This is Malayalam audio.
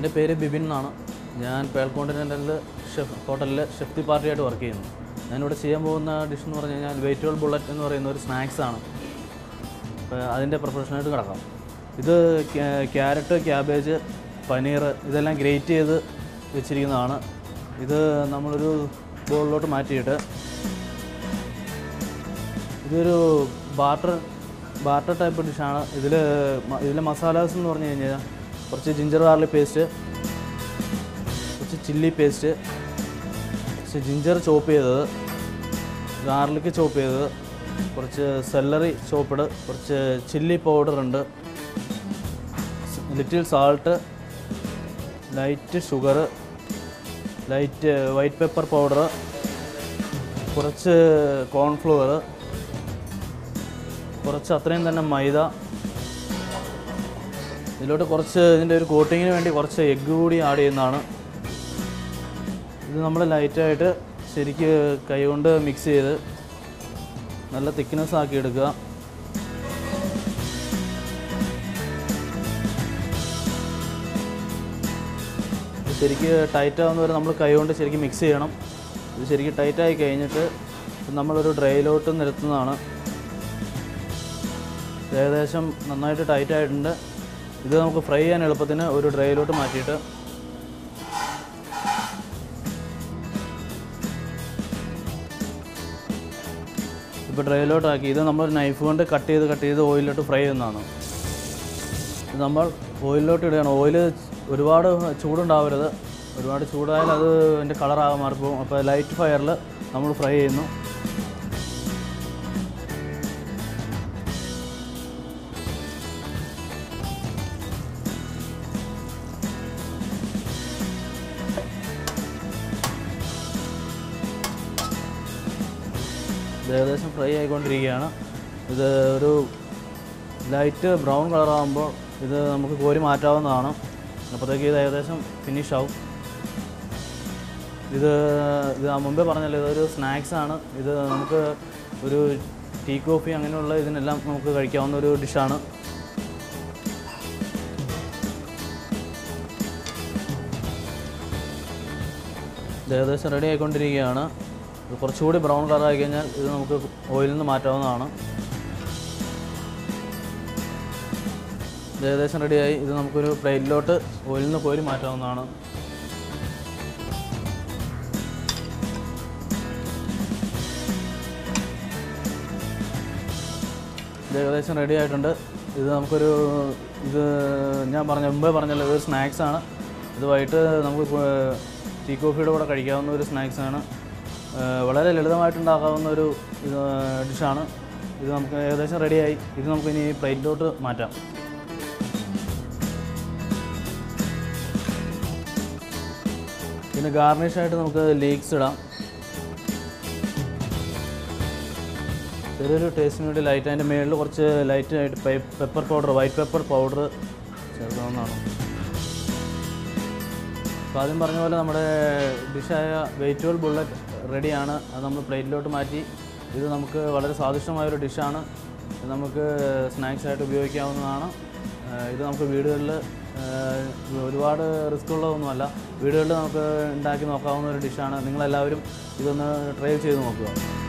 എൻ്റെ പേര് ബിബിൻ എന്നാണ് ഞാൻ പേൾ കോണ്ടിനെൻ്റലിൽ ഷെഫ് ഹോട്ടലിൽ ഷെഫ് ദി പാർട്ടിയായിട്ട് വർക്ക് ചെയ്യുന്നു ഞാനിവിടെ ചെയ്യാൻ പോകുന്ന ഡിഷ് എന്ന് പറഞ്ഞു കഴിഞ്ഞാൽ വെജിറ്റബിൾ ബുള്ളറ്റ് എന്ന് പറയുന്ന ഒരു സ്നാക്സ് ആണ് അപ്പോൾ അതിൻ്റെ പ്രിപ്പറേഷനായിട്ട് കിടക്കാം ഇത് ക്യാ- ക്യാരറ്റ് ക്യാബേജ് പനീർ ഇതെല്ലാം ഗ്രേറ്റ് ചെയ്ത് വെച്ചിരിക്കുന്നതാണ് ഇത് നമ്മളൊരു ബോളിലോട്ട് മാറ്റിയിട്ട് ഇതൊരു ബാർട്ടർ ബാർട്ടർ ടൈപ്പ് ഡിഷാണ് ഇതിൽ ഇതിലെ മസാലാസ് എന്ന് പറഞ്ഞു കഴിഞ്ഞാൽ കുറച്ച് ജിഞ്ചർ ഗാർലിക് പേസ്റ്റ് കുറച്ച് ചില്ലി പേസ്റ്റ് കുറച്ച് ജിഞ്ചർ ചോപ്പ് ചെയ്തത് ഗാർലിക് ചോപ്പ് ചെയ്തത് കുറച്ച് സെല്ലറി ചോപ്പിഡ് കുറച്ച് ചില്ലി പൗഡർ ഉണ്ട് little salt light sugar light white pepper powder കുറച്ച് കോൺഫ്ലവർ കുറച്ച് അത്രയും തന്നെ മൈദ ഇതിലോട്ട് കുറച്ച് ഇതിൻ്റെ ഒരു കോട്ടിങ്ങിന് വേണ്ടി കുറച്ച് എഗ്ഗ് കൂടി ആഡ് ചെയ്യുന്നതാണ് ഇത് നമ്മൾ ലൈറ്റായിട്ട് ശരിക്ക് കൈകൊണ്ട് മിക്സ് ചെയ്ത് നല്ല തിക്നെസ് ആക്കി എടുക്കുക ഇത് ശരിക്ക് ടൈറ്റ് ആവുന്ന വരെ നമ്മൾ കൈകൊണ്ട് ശരിക്കും മിക്സ് ചെയ്യണം ഇത് ശരിക്കും ടൈറ്റായി കഴിഞ്ഞിട്ട് ഇത് നമ്മളൊരു ഡ്രൈയിലോട്ട് നിരത്തുന്നതാണ് ഇത് ഏകദേശം നന്നായിട്ട് ടൈറ്റ് ആയിട്ടുണ്ട് ഇത് നമുക്ക് ഫ്രൈ ചെയ്യാൻ എളുപ്പത്തിന് ഒരു ഡ്രൈയിലോട്ട് മാറ്റിയിട്ട് ഇപ്പോൾ ഡ്രൈയിലോട്ടാക്കി ഇത് നമ്മൾ നൈഫ് കൊണ്ട് കട്ട് ചെയ്ത് കട്ട് ചെയ്ത് ഓയിലിലോട്ട് ഫ്രൈ ചെയ്യുന്നതാണ് ഇത് നമ്മൾ ഓയിലിലോട്ട് ഇടുകയാണ് ഓയിൽ ഒരുപാട് ചൂടുണ്ടാവരുത് ഒരുപാട് ചൂടായാൽ അത് അതിൻ്റെ കളറാകാൻ മാറിപ്പോകും അപ്പോൾ ലൈറ്റ് ഫയറിൽ നമ്മൾ ഫ്രൈ ചെയ്യുന്നു ഇത് ഏകദേശം ഫ്രൈ ആയിക്കൊണ്ടിരിക്കുകയാണ് ഇത് ഒരു ലൈറ്റ് ബ്രൗൺ കളറാകുമ്പോൾ ഇത് നമുക്ക് കോരി മാറ്റാവുന്നതാണ് അപ്പോഴത്തേക്ക് ഇത് ഏകദേശം ഫിനിഷ് ആവും ഇത് ഇത് ആ മുമ്പേ പറഞ്ഞല്ലോ ഇതൊരു സ്നാക്സ് ആണ് ഇത് നമുക്ക് ഒരു ടീ കോഫി അങ്ങനെയുള്ള ഇതിനെല്ലാം നമുക്ക് കഴിക്കാവുന്ന ഒരു ഡിഷാണ് ഇത് ഏകദേശം റെഡി ആയിക്കൊണ്ടിരിക്കുകയാണ് ഇത് കുറച്ചുകൂടി ബ്രൗൺ കളറായി കഴിഞ്ഞാൽ ഇത് നമുക്ക് ഓയിലിൽ നിന്ന് മാറ്റാവുന്നതാണ് ഇത് ഏകദേശം റെഡിയായി ഇത് നമുക്കൊരു പ്ലേറ്റിലോട്ട് ഓയിലിൽ നിന്ന് കോരി മാറ്റാവുന്നതാണ് ഇത് ഏകദേശം റെഡി ആയിട്ടുണ്ട് ഇത് നമുക്കൊരു ഇത് ഞാൻ പറഞ്ഞ മുമ്പേ പറഞ്ഞല്ലോ ഇതൊരു സ്നാക്സ് ആണ് ഇത് വൈകിട്ട് നമുക്ക് ടീ കോഫിയുടെ കൂടെ കഴിക്കാവുന്ന ഒരു സ്നാക്സ് ആണ് ഏഹ് വളരെ ലളിതമായിട്ടുണ്ടാക്കാവുന്ന ഒരു ഇത് ഡിഷാണ് ഇത് നമുക്ക് ഏകദേശം റെഡിയായി ഇത് നമുക്ക് ഇനി പ്ലേറ്റിലോട്ട് മാറ്റാം പിന്നെ ഗാർണിഷായിട്ട് നമുക്ക് ലീക്സ് ഇടാം ചെറിയൊരു ടേസ്റ്റിന് വേണ്ടി ലൈറ്റ് അതിൻ്റെ മുകളിൽ കുറച്ച് ലൈറ്റ് ആയിട്ട് pepper powder white pepper powder ചേർക്കാവുന്നതാണ് അപ്പോൾ ആദ്യം പറഞ്ഞ പോലെ നമ്മുടെ ഡിഷായ വെജിറ്റബിൾ ബുള്ളറ്റ് റെഡിയാണ് അത് നമ്മൾ പ്ലേറ്റിലോട്ട് മാറ്റി ഇത് നമുക്ക് വളരെ സ്വാദിഷ്ടമായൊരു ഡിഷാണ് ഇത് നമുക്ക് സ്നാക്സ് ആയിട്ട് ഉപയോഗിക്കാവുന്നതാണ് ഏഹ് ഇത് നമുക്ക് വീടുകളിൽ ഒരുപാട് റിസ്ക് ഉള്ളതൊന്നുമല്ല വീടുകളിൽ നമുക്ക് ഉണ്ടാക്കി നോക്കാവുന്ന ഒരു ഡിഷാണ് നിങ്ങളെല്ലാവരും ഇതൊന്ന് ട്രൈ ചെയ്ത് നോക്കുക